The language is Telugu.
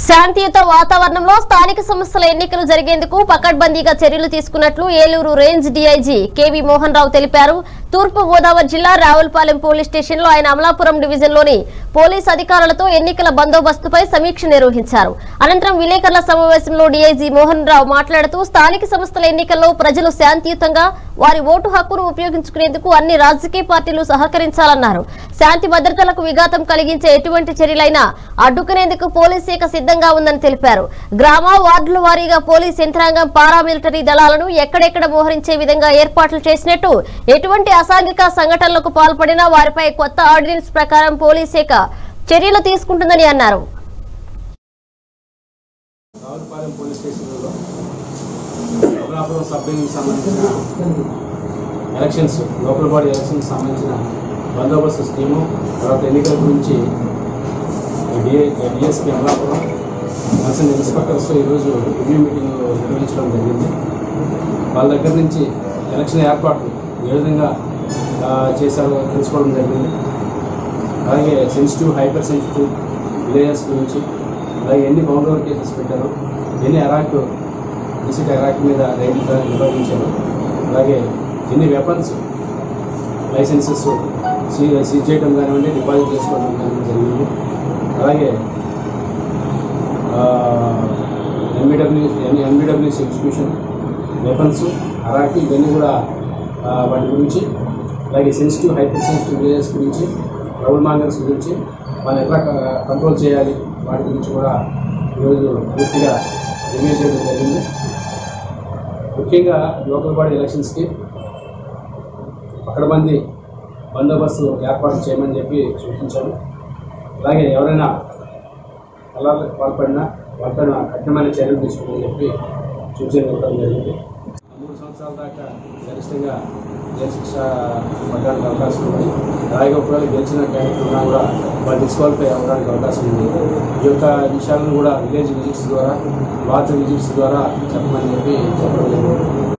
శాంతియుత వాతావరణంలో స్థానిక సంస్థల ఎన్నికలు జరిగేందుకు పకడ్బందీగా చర్యలు తీసుకున్నట్లు Eluru range DIG K V Mohan Rao తెలిపారు తూర్పు గోదావరి జిల్లా రావులపాలెం పోలీస్ స్టేషన్ లో ఆయన అమలాపురం డివిజన్ లోని పోలీస్ అధికారులతో ఎన్నికల బందోబస్తుపై సమీక్ష నిర్వహించారు అనంతరం విలేకరుల సమావేశంలో డీఐజీ మోహన్ రావు మాట్లాడుతూ స్థానిక సంస్థల ఎన్నికల్లో ప్రజలు శాంతియుతంగా వారి ఓటు హక్కును ఉపయోగించుకునేందుకు అన్ని రాజకీయ పార్టీలు సహకరించాలన్నారు శాంతి భద్రతలకు విఘాతం కలిగించే ఎటువంటి చర్యలైనా అడ్డుకునేందుకు పోలీస్ శాఖ సిద్ధంగా ఉందని తెలిపారు గ్రామ వార్డుల వారీగా పోలీస్ యంత్రాంగం పారామిలిటరీ దళాలను ఎక్కడెక్కడ మోహరించే విధంగా ఏర్పాట్లు చేసినట్టు ఎటువంటి అసాంఘిక సంఘటనలకు పాల్పడినా వారిపై కొత్త ఆర్డినెన్స్ ప్రకారం పోలీస్ శాఖ చర్యలు తీసుకుంటుందని అన్నారు రావులపాలెం పోలీస్ స్టేషన్లో అమలాపురం సబ్ డివిజన్కి సంబంధించిన ఎలక్షన్స్ లోకల్ బాడీ ఎలక్షన్కి సంబంధించిన బందోబస్తు స్కీము తర్వాత ఎన్నికల గురించి డిఏ డిఎస్పీ అమలాపురం నర్సింగ్ ఇన్స్పెక్టర్స్తో ఈరోజు రివ్యూ మీటింగ్ నిర్వహించడం జరిగింది వాళ్ళ దగ్గర నుంచి ఎలక్షన్ ఏర్పాట్లు ఏ విధంగా ఆ, చేశారో తెలుసుకోవడం జరిగింది అలాగే సెన్సిటివ్ హైపర్ సెన్సిటివ్ విలేజెస్ గురించి అలాగే ఎన్ని బౌండరీ కేసెస్ పెట్టారు ఎన్ని అరాక్ విసిట్ అరాక్ మీద రైడ్ నిర్వహించారు అలాగే ఎన్ని వెపన్స్ లైసెన్సెస్ సీ సీజ్ చేయడం కానివ్వండి డిపాజిట్ చేసుకోవడం కానివ్వండి జరిగింది అలాగే ఎంబీడబ్ల్యూ ఎంబీడబ్ల్యూస్ ఎగ్జిక్యూషన్ వెపన్స్ అరాకి ఇవన్నీ కూడా ఆ, వాటి గురించి అలాగే సెన్సిటివ్ హైపర్ సెన్సిటివ్ విలేజెస్ గురించి ట్రబుల్ మాంగర్స్ గురించి మనం ఎట్లా క- కంట్రోల్ చేయాలి వాటి గురించి కూడా ఈరోజు పూర్తిగా రివ్యూ చేయడం జరిగింది ముఖ్యంగా లోకల్ బాడీ ఎలక్షన్స్కి పకడ్బందీ బందోబస్తు ఏర్పాటు చేయమని చెప్పి సూచించాను అలాగే ఎవరైనా కళాలకు పాల్పడినా వాటిపైన కఠినమైన చర్యలు తీసుకోమని చెప్పి సూచన ఇవ్వడం జరిగింది మూడు సంవత్సరాల దాకా గరిష్టంగా జైలు శిక్ష పడడానికి అవకాశం ఉంది అలాగే ఒకవేళ గెలిచిన క్యాండిడేట్ ఉన్నా కూడా వాళ్ళు డిస్క్వాలిఫై అవ్వడానికి అవకాశం ఉంది ఈ యొక్క విషయాలను కూడా విలేజ్ విజిట్స్ ద్వారా వార్డ్ విజిట్స్ ద్వారా చెప్పమని చెప్పి చెప్పడం జరిగింది